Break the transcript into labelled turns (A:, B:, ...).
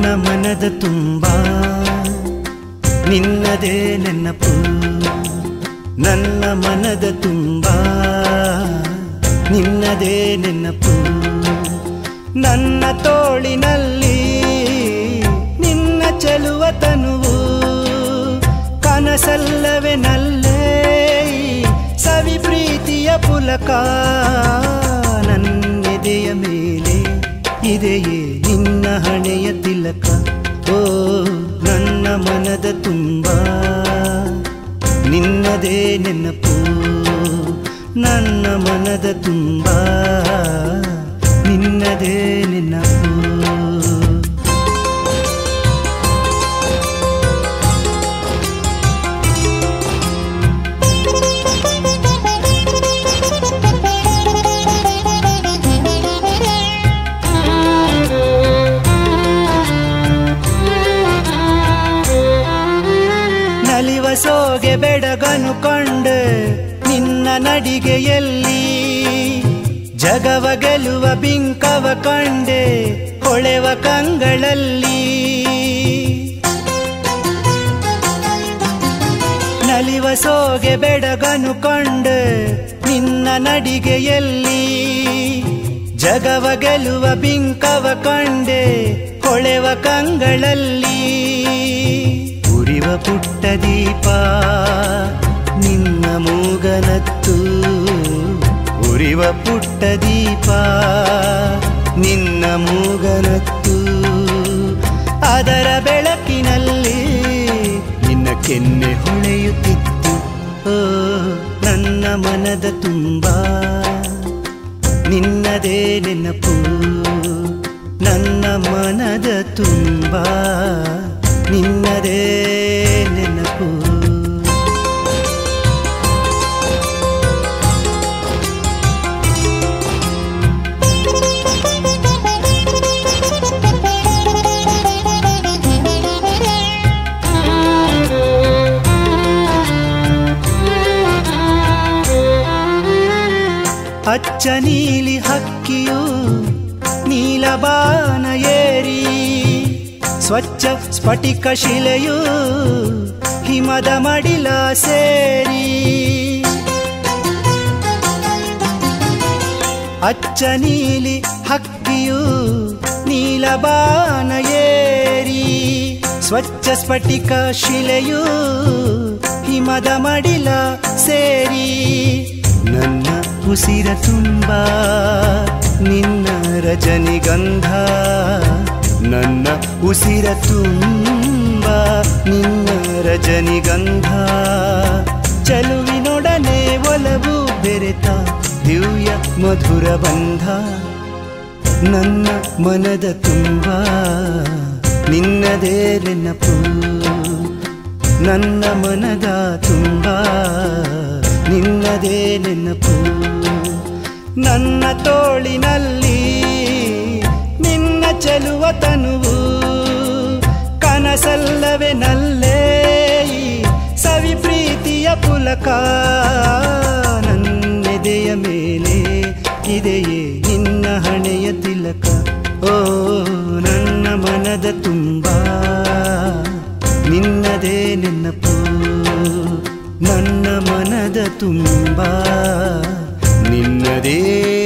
A: ಮನದ ತುಂಬ ನಿನ್ನದೇ ನೆನಪು ನನ್ನ ಮನದ ತುಂಬ ನಿನ್ನದೇ ನೆನಪು ನನ್ನ ತೋಳಿನಲ್ಲಿ ನಿನ್ನ ಚೆಲುವ ತನುವು ಕನಸಲ್ಲವೇ ನಲ್ಲೇ ಸವಿ ಪ್ರೀತಿಯ ಪುಲಕ ನನ್ನೆದೆಯ ಮೇಲೆ ಇದೆಯೇ ನಿನ್ನ ಹಣೆಯ ತಿಲಕ ಓ ನನ್ನ ಮನದ ತುಂಬ ನಿನ್ನದೇ ನೆನಪು ನನ್ನ ಮನದ ತುಂಬ ನಿನ್ನದೇ ನೆನಪು ನಲಿವ ಸೋಗೆ ಬೆಡಗನು ಕಂಡೆ ನಿನ್ನ ನಡಿಗೆಯಲ್ಲಿ ಜಗವ ಗೆಲುವ ಬಿಂಕವ ಕಂಡೆ ಹೊಳೆವ ಕಂಗಳಲ್ಲಿ ನಲಿವ ಸೋಗೆ ಬೆಡಗನು ಕಂಡೆ ನಿನ್ನ ನಡಿಗೆಯಲ್ಲಿ ಜಗವ ಗೆಲುವ ಬಿಂಕವ ಕಂಡೆ ಹೊಳೆವ ಕಂಗಳಲ್ಲಿ ಉರಿವ ಪುಟ್ಟ ದೀಪ ನಿನ್ನ ಮೂಗನತ್ತು ಉರಿವ ಪುಟ್ಟ ದೀಪ ನಿನ್ನ ಮೂಗನತ್ತು ಅದರ ಬೆಳಕಿನಲ್ಲಿ ನಿನ್ನ ಕೆನ್ನೆ ಹೊಳೆಯುತ್ತಿತ್ತು ಓ ನನ್ನ ಮನದ ತುಂಬ ನಿನ್ನದೇ ನೆನಪು ನನ್ನ ಮನದ ತುಂಬ ನಿನ್ನದೇ ನೆನಪು ಅಚ್ಚ ನೀಲಿ ಹಕ್ಕಿಯು ನೀಲಬಾನ ಏರಿ ಸ್ವಚ್ಛ ಸ್ಫಟಿಕ ಶಿಲೆಯು ಹಿಮದ ಮಡಿಲ ಸೇರಿ ಅಚ್ಚ ನೀಲಿ ಹಕ್ಕಿಯು ನೀಲಬಾನ ಏರಿ ಸ್ವಚ್ಛ ಸ್ಫಟಿಕ ಶಿಲೆಯು ಹಿಮದ ಮಡಿಲ ಸೇರಿ ನನ್ನ ಉಸಿರ ತುಂಬ ನಿನ್ನ ರಜನಿಗಂಧ ನನ್ನ ಉಸಿರ ತುಂಬ ನಿನ್ನ ರಜನಿಗಂಧ ಚಲುವಿನೊಡನೆ ಒಲವು ಬೆರೆತ ದಿವ್ಯ ಮಧುರ ಬಂಧ ನನ್ನ ಮನದ ತುಂಬ ನಿನ್ನದೇ ನೆನಪು ನನ್ನ ಮನದ ತುಂಬ ನಿನ್ನದೇ ನೆನಪು ನನ್ನ ತೋಳಿನಲ್ಲಿ ನಿನ್ನ ಚೆಲುವ ತನುವು ಕನಸಲ್ಲವೇ ನಲ್ಲೇ ಈ ಸವಿ ಪ್ರೀತಿಯ ಪುಲಕ ನನ್ನೆದೆಯ ಮೇಲೆ ಇದೆಯೇ ನಿನ್ನ ಹಣೆಯ ತಿಲಕ ಓ ನನ್ನ ಮನದ ತುಂಬ ನಿನ್ನದೇ ನೆನಪು ನನ್ನ ಮನದ ತುಂಬ ನಿನ್ನದೇ